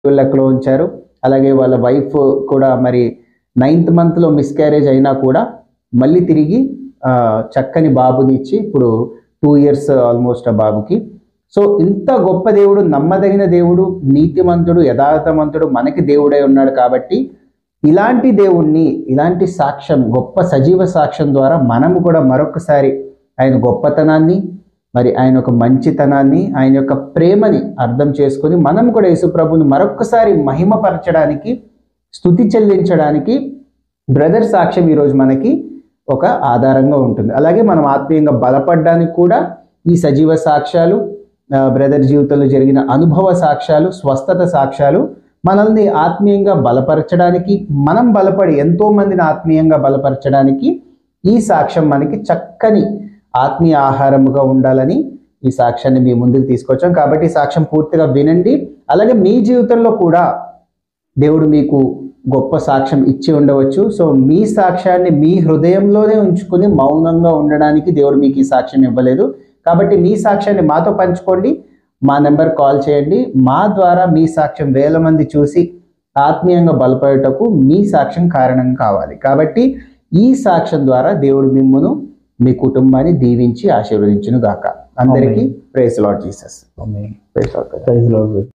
లెక్కలో ఉంచారు అలాగే వాళ్ళ వైఫ్ కూడా మరి నైన్త్ మంత్లో మిస్క్యారేజ్ అయినా కూడా మళ్ళీ తిరిగి ఆ, చక్కని బాబుని ఇచ్చి ఇప్పుడు టూ ఇయర్స్ ఆల్మోస్ట్ ఆ బాబుకి సో ఇంత గొప్ప దేవుడు నమ్మదగిన దేవుడు నీతిమంతుడు యథార్థమంతుడు మనకి దేవుడై ఉన్నాడు కాబట్టి ఇలాంటి దేవుణ్ణి ఇలాంటి సాక్ష్యం గొప్ప సజీవ సాక్ష్యం ద్వారా మనము కూడా మరొకసారి ఆయన గొప్పతనాన్ని మరి ఆయన యొక్క మంచితనాన్ని ఆయన యొక్క ప్రేమని అర్థం చేసుకొని మనం కూడా యేసుప్రభుని మరొకసారి మహిమపరచడానికి స్థుతి చెల్లించడానికి బ్రదర్ సాక్ష్యం ఈరోజు మనకి ఒక ఆధారంగా ఉంటుంది అలాగే మనం ఆత్మీయంగా బలపడడానికి కూడా ఈ సజీవ సాక్ష్యాలు ఆ, బ్రదర్ జీవితంలో జరిగిన అనుభవ సాక్ష్యాలు స్వస్థత సాక్ష్యాలు మనల్ని ఆత్మీయంగా బలపరచడానికి మనం బలపడి ఎంతో మందిని ఆత్మీయంగా బలపరచడానికి ఈ సాక్ష్యం మనకి చక్కని ఆత్మీయ ఆహారముగా ఉండాలని ఈ సాక్ష్యాన్ని మీ ముందుకు తీసుకొచ్చాం కాబట్టి ఈ సాక్ష్యం పూర్తిగా వినండి అలాగే మీ జీవితంలో కూడా దేవుడు మీకు గొప్ప సాక్ష్యం ఇచ్చి ఉండవచ్చు సో మీ సాక్ష్యాన్ని మీ హృదయంలోనే ఉంచుకుని మౌనంగా ఉండడానికి దేవుడు మీకు ఈ సాక్ష్యం ఇవ్వలేదు కాబట్టి మీ సాక్ష్యాన్ని మాతో పంచుకోండి మా నెంబర్ కాల్ చేయండి మా ద్వారా మీ సాక్ష్యం వేల మంది చూసి ఆత్మీయంగా బలపడటకు మీ సాక్ష్యం కారణం కావాలి కాబట్టి ఈ సాక్ష్యం ద్వారా దేవుడు మిమ్మును మీ కుటుంబాన్ని దీవించి ఆశీర్వదించును గాక అందరికీ praise Lord Jesus amen. Praise Lord praise lord